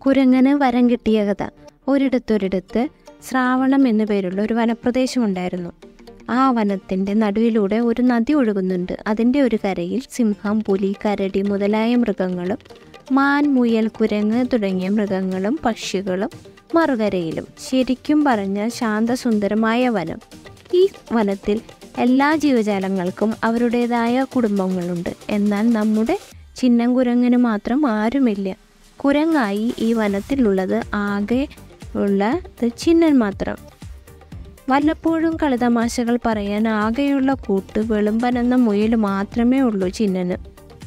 കുരങ്ങന് വരം കിട്ടിയ കഥ ഒരിടത്തൊരിടത്ത് ശ്രാവണം എന്നു പേരുള്ള ഒരു വനപ്രദേശമുണ്ടായിരുന്നു ആ വനത്തിൻ്റെ നടുവിലൂടെ ഒരു നദി ഒഴുകുന്നുണ്ട് അതിൻ്റെ ഒരു കരയിൽ സിംഹം പുലി കരടി മുതലായ മൃഗങ്ങളും മാൻ മുയൽ കുരങ്ങ് തുടങ്ങിയ മൃഗങ്ങളും പക്ഷികളും മറുകരയിലും ശരിക്കും പറഞ്ഞാൽ ശാന്തസുന്ദരമായ വനം ഈ വനത്തിൽ എല്ലാ ജീവജാലങ്ങൾക്കും അവരുടേതായ കുടുംബങ്ങളുണ്ട് എന്നാൽ നമ്മുടെ ചിന്നം കുരങ്ങിന് മാത്രം ആരുമില്ല കുരങ്ങായി ഈ വനത്തിലുള്ളത് ആകെ ഉള്ളത് ചിന്നൻ മാത്രം വല്ലപ്പോഴും കളിതമാശകൾ പറയാൻ ആകെയുള്ള കൂട്ട് വെളുമ്പൻ എന്ന മുയൽ മാത്രമേ ഉള്ളൂ ചിന്നന്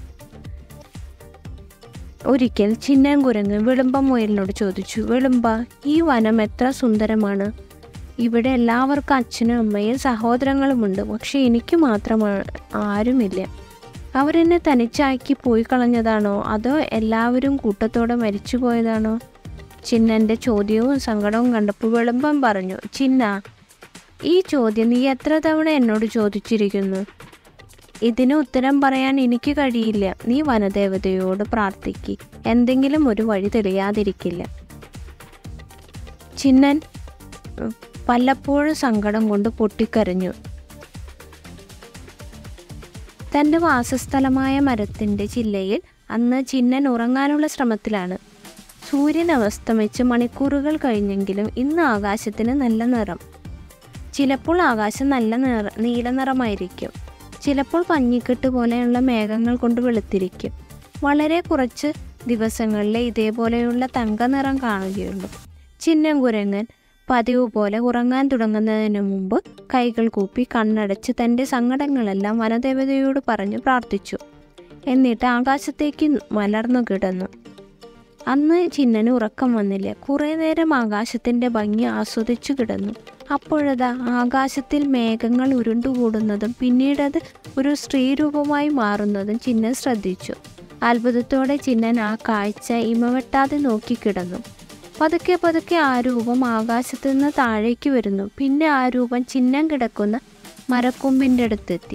ഒരിക്കൽ ചിന്നൻ കുരങ്ങ് വെളുമ്പ മുയലിനോട് ചോദിച്ചു വെളുമ്പ ഈ വനം എത്ര സുന്ദരമാണ് ഇവിടെ എല്ലാവർക്കും അച്ഛനും അമ്മയും സഹോദരങ്ങളുമുണ്ട് പക്ഷെ എനിക്ക് മാത്രമാണ് ആരുമില്ല അവരെന്നെ തനിച്ചാക്കി പോയി കളഞ്ഞതാണോ അതോ എല്ലാവരും കൂട്ടത്തോടെ മരിച്ചു പോയതാണോ ചിന്നൻ്റെ ചോദ്യവും സങ്കടവും കണ്ടപ്പോൾ വെളുമ്പം പറഞ്ഞു ചിന്ന ഈ ചോദ്യം നീ എത്ര തവണ എന്നോട് ചോദിച്ചിരിക്കുന്നു ഇതിന് ഉത്തരം പറയാൻ എനിക്ക് കഴിയില്ല നീ വനദേവതയോട് പ്രാർത്ഥിക്ക് എന്തെങ്കിലും ഒരു വഴി തെളിയാതിരിക്കില്ല ചിന്നൻ ഉം, പലപ്പോഴും സങ്കടം കൊണ്ട് പൊട്ടിക്കരഞ്ഞു തൻ്റെ വാസസ്ഥലമായ മരത്തിൻ്റെ ചില്ലയിൽ അന്ന് ചിന്നൻ ഉറങ്ങാനുള്ള ശ്രമത്തിലാണ് സൂര്യൻ അസ്തമിച്ച് മണിക്കൂറുകൾ കഴിഞ്ഞെങ്കിലും ഇന്ന് ആകാശത്തിന് നല്ല നിറം ചിലപ്പോൾ ആകാശം നല്ല നിറ നീല നിറമായിരിക്കും ചിലപ്പോൾ പഞ്ഞിക്കെട്ട് പോലെയുള്ള മേഘങ്ങൾ കൊണ്ട് വെളുത്തിരിക്കും വളരെ കുറച്ച് ദിവസങ്ങളിലെ ഇതേപോലെയുള്ള തങ്ക നിറം കാണുകയുള്ളൂ ചിന്നം കുരങ്ങൻ പതിവ് പോലെ ഉറങ്ങാൻ തുടങ്ങുന്നതിന് മുമ്പ് കൈകൾ കൂപ്പി കണ്ണടച്ച് തൻ്റെ സങ്കടങ്ങളെല്ലാം വനദേവതയോട് പറഞ്ഞു പ്രാർത്ഥിച്ചു എന്നിട്ട് ആകാശത്തേക്ക് മലർന്നു കിടന്നു അന്ന് ചിന്നന് ഉറക്കം വന്നില്ല കുറേ നേരം ആകാശത്തിൻ്റെ ഭംഗി ആസ്വദിച്ചു കിടന്നു അപ്പോഴതാ ആകാശത്തിൽ മേഘങ്ങൾ ഉരുണ്ടുകൂടുന്നതും പിന്നീടത് ഒരു സ്ത്രീരൂപമായി മാറുന്നതും ചിന്നൻ ശ്രദ്ധിച്ചു അത്ഭുതത്തോടെ ചിന്നൻ ആ കാഴ്ച ഇമവെട്ടാതെ നോക്കിക്കിടന്നു പതുക്കെ പതുക്കെ ആ രൂപം ആകാശത്ത് നിന്ന് താഴേക്ക് വരുന്നു പിന്നെ ആ രൂപം ചിഹ്നം കിടക്കുന്ന മരക്കൊമ്പിൻ്റെ അടുത്തെത്തി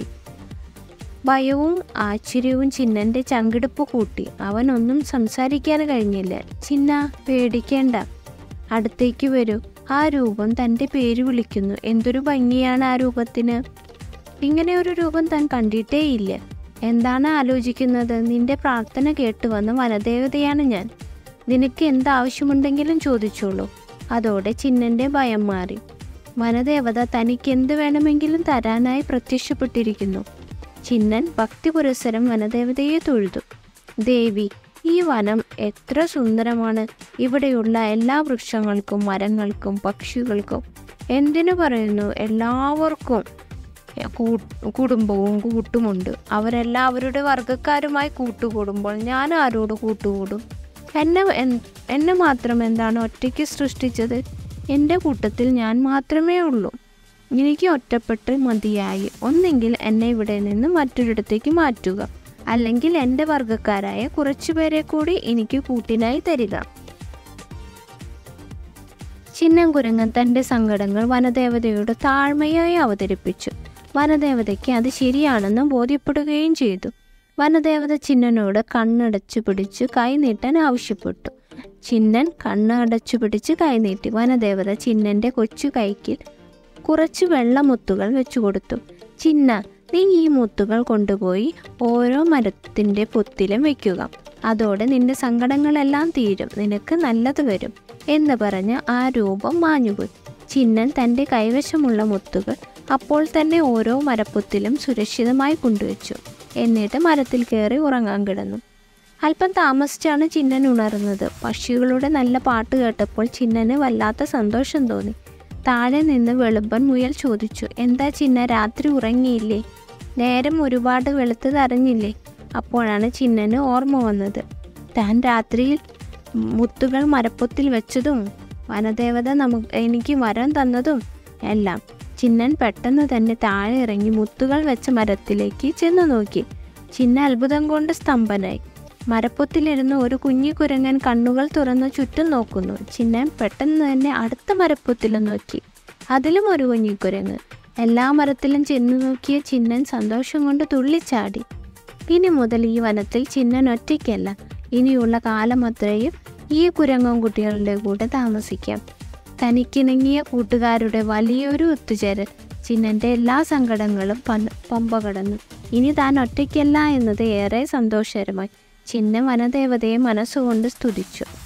ഭയവും ആശ്ചര്യവും ചിന്നന്റെ ചങ്കിടിപ്പ് കൂട്ടി അവനൊന്നും സംസാരിക്കാൻ കഴിഞ്ഞില്ല ചിന്ന പേടിക്കേണ്ട അടുത്തേക്ക് വരൂ ആ രൂപം തൻ്റെ പേര് വിളിക്കുന്നു എന്തൊരു ഭംഗിയാണ് ആ രൂപത്തിന് ഇങ്ങനെ ഒരു രൂപം താൻ കണ്ടിട്ടേയില്ല എന്താണ് ആലോചിക്കുന്നത് നിന്റെ പ്രാർത്ഥന കേട്ടു വന്ന വനദേവതയാണ് ഞാൻ നിനക്ക് എന്താവശ്യമുണ്ടെങ്കിലും ചോദിച്ചോളൂ അതോടെ ചിന്നന്റെ ഭയം മാറി വനദേവത തനിക്ക് എന്ത് വേണമെങ്കിലും തരാനായി പ്രത്യക്ഷപ്പെട്ടിരിക്കുന്നു ചിന്നൻ ഭക്തി പുരസ്സരം വനദേവതയെ തൊഴുതു ദേവി ഈ വനം എത്ര സുന്ദരമാണ് ഇവിടെയുള്ള എല്ലാ വൃക്ഷങ്ങൾക്കും മരങ്ങൾക്കും പക്ഷികൾക്കും എന്തിനു പറയുന്നു എല്ലാവർക്കും കൂ- കുടുംബവും കൂട്ടുമുണ്ട് അവരെല്ലാം അവരുടെ വർഗക്കാരുമായി കൂട്ടുകൂടുമ്പോൾ ഞാൻ ആരോട് കൂട്ടുകൂടും എന്നെ എൻ- എന്നെ മാത്രം എന്താണ് ഒറ്റയ്ക്ക് സൃഷ്ടിച്ചത് എൻ്റെ കൂട്ടത്തിൽ ഞാൻ മാത്രമേ ഉള്ളൂ എനിക്ക് ഒറ്റപ്പെട്ട് മതിയായി ഒന്നെങ്കിൽ എന്നെ ഇവിടെ നിന്ന് മറ്റൊരിടത്തേക്ക് മാറ്റുക അല്ലെങ്കിൽ എൻ്റെ വർഗക്കാരായ കുറച്ചുപേരെ കൂടി എനിക്ക് കൂട്ടിനായി തരിക ചിന്നം കുരങ്ങൻ തൻ്റെ സങ്കടങ്ങൾ വനദേവതയോട് താഴ്മയായി അവതരിപ്പിച്ചു വനദേവതയ്ക്ക് അത് ശരിയാണെന്ന് ബോധ്യപ്പെടുകയും ചെയ്തു വനദേവത ചിന്നനോട് കണ്ണടച്ചു പിടിച്ച് കൈ നീട്ടാൻ ആവശ്യപ്പെട്ടു ചിന്നൻ കണ്ണടച്ചു പിടിച്ച് കൈ നീട്ടി വനദേവത ചിന്നന്റെ കൊച്ചു കൈക്കിൽ കുറച്ച് വെള്ളമുത്തുകൾ വെച്ചു കൊടുത്തു ചിന്ന നീ ഈ മുത്തുകൾ കൊണ്ടുപോയി ഓരോ മരത്തിൻ്റെ പൊത്തിലും വെക്കുക അതോടെ നിന്റെ സങ്കടങ്ങളെല്ലാം തീരും നിനക്ക് നല്ലത് വരും എന്ന് പറഞ്ഞ് ആ രൂപം മാഞ്ഞുപോയി ചിന്നൻ തൻ്റെ കൈവശമുള്ള മുത്തുകൾ അപ്പോൾ തന്നെ ഓരോ മരപ്പൊത്തിലും സുരക്ഷിതമായി കൊണ്ടുവച്ചു എന്നിട്ട് മരത്തിൽ കയറി ഉറങ്ങാൻ കിടന്നു അല്പം താമസിച്ചാണ് ചിന്നൻ ഉണർന്നത് പക്ഷികളുടെ നല്ല പാട്ട് കേട്ടപ്പോൾ ചിന്നന് വല്ലാത്ത സന്തോഷം തോന്നി താഴെ നിന്ന് വെളുമ്പൻ മുയൽ ചോദിച്ചു എന്താ ചിന്ന രാത്രി ഉറങ്ങിയില്ലേ നേരം ഒരുപാട് വെളുത്തതറിഞ്ഞില്ലേ അപ്പോഴാണ് ചിന്നന് ഓർമ്മ വന്നത് താൻ രാത്രിയിൽ മുത്തുകൾ മരപ്പൊത്തിൽ വെച്ചതും വനദേവത നമുക്ക് എനിക്ക് വരം തന്നതും എല്ലാം ചിന്നൻ പെട്ടെന്ന് തന്നെ താഴെ ഇറങ്ങി മുത്തുകൾ വെച്ച മരത്തിലേക്ക് ചെന്ന് നോക്കി ചിന്ന അത്ഭുതം കൊണ്ട് സ്തംഭനായി മരപ്പൊത്തിലിരുന്ന് ഒരു കുഞ്ഞു കുരങ്ങൻ കണ്ണുകൾ തുറന്ന് ചുറ്റും നോക്കുന്നു ചിന്നൻ പെട്ടെന്ന് തന്നെ അടുത്ത മരപ്പൊത്തിലും നോക്കി അതിലും ഒരു കുഞ്ഞിക്കുരങ്ങ് എല്ലാ മരത്തിലും ചെന്നു നോക്കിയ ചിന്നൻ സന്തോഷം കൊണ്ട് തുള്ളിച്ചാടി ഇനി മുതൽ ഈ വനത്തിൽ ചിന്നൻ ഒറ്റയ്ക്കല്ല ഇനിയുള്ള കാലമത്രയും ഈ കുരങ്ങൻ കുട്ടികളുടെ കൂടെ താമസിക്കാം തനിക്കിണങ്ങിയ കൂട്ടുകാരുടെ വലിയൊരു ഒത്തുചേരൽ ചിന്നൻ്റെ എല്ലാ സങ്കടങ്ങളും പൻ- പമ്പ കടന്നു ഇനി താൻ ഒറ്റയ്ക്കല്ല എന്നത് ഏറെ സന്തോഷകരമായി ചിന്ന വനദേവതയെ മനസ്സുകൊണ്ട് സ്തുതിച്ചു